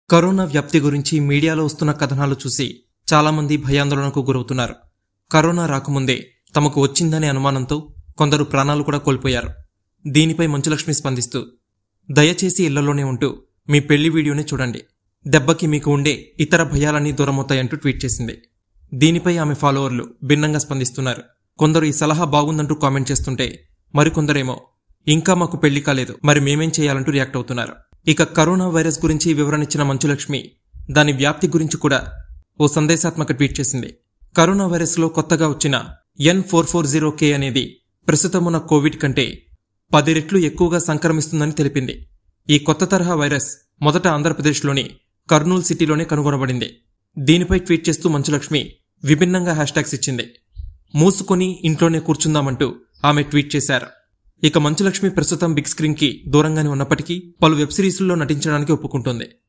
corona వ్యాప్తి గురించి మీడియాలో వస్తున్న కథనాలు చూసి చాలామంది భయాందోళనకు గురవుతున్నారు కరోనా రాకముందే తమకు వచ్చిందనే అనుమానంతో కొందరు ప్రాణాలు కూడా కోల్పోయారు దీనిపై మంచులక్ష్మి స్పందిస్తూ దయచేసి ఇళ్లలోనే ఉంటూ మీ పెళ్లి వీడియోని చూడండి దెబ్బకి మీకు ఉండే ఇతర భయాలన్నీ దూరమవుతాయంటూ ట్వీట్ చేసింది దీనిపై ఆమె ఫాలోవర్లు భిన్నంగా స్పందిస్తున్నారు కొందరు ఈ సలహా బాగుందంటూ కామెంట్ చేస్తుంటే మరికొందరేమో ఇంకా మాకు పెళ్లి కాలేదు మరి మేమేం చేయాలంటూ రియాక్ట్ అవుతున్నారు ఇక కరోనా వైరస్ గురించి వివరణ ఇచ్చిన మంచులక్ష్మి దాని వ్యాప్తి గురించి కూడా ఓ సందేశాత్మక ట్వీట్ చేసింది కరోనా వైరస్లో కొత్తగా వచ్చిన N four four zero K అనేది ప్రస్తుతమున్న కోవిడ్ కంటే పది రెట్లు ఎక్కువగా సంక్రమిస్తుందని తెలిపింది ఈ కొత్త తరహా వైరస్ మొదట ఆంధ్రప్రదేశ్లోని కర్నూలు సిటీలోనే కనుగొనబడింది దీనిపై ట్వీట్ చేస్తూ మంచులక్ష్మి విభిన్నంగా హ్యాష్ ట్యాగ్స్ ఇచ్చింది మూసుకొని ఇంట్లోనే కూర్చుందామంటూ ఆమె ట్వీట్ చేశారు ఇక మంచులక్ష్మి ప్రస్తుతం బిగ్ స్క్రీన్ కి దూరంగానే ఉన్నప్పటికీ పలు వెబ్ సిరీస్ల్లో నటించడానికి ఒప్పుకుంటోంది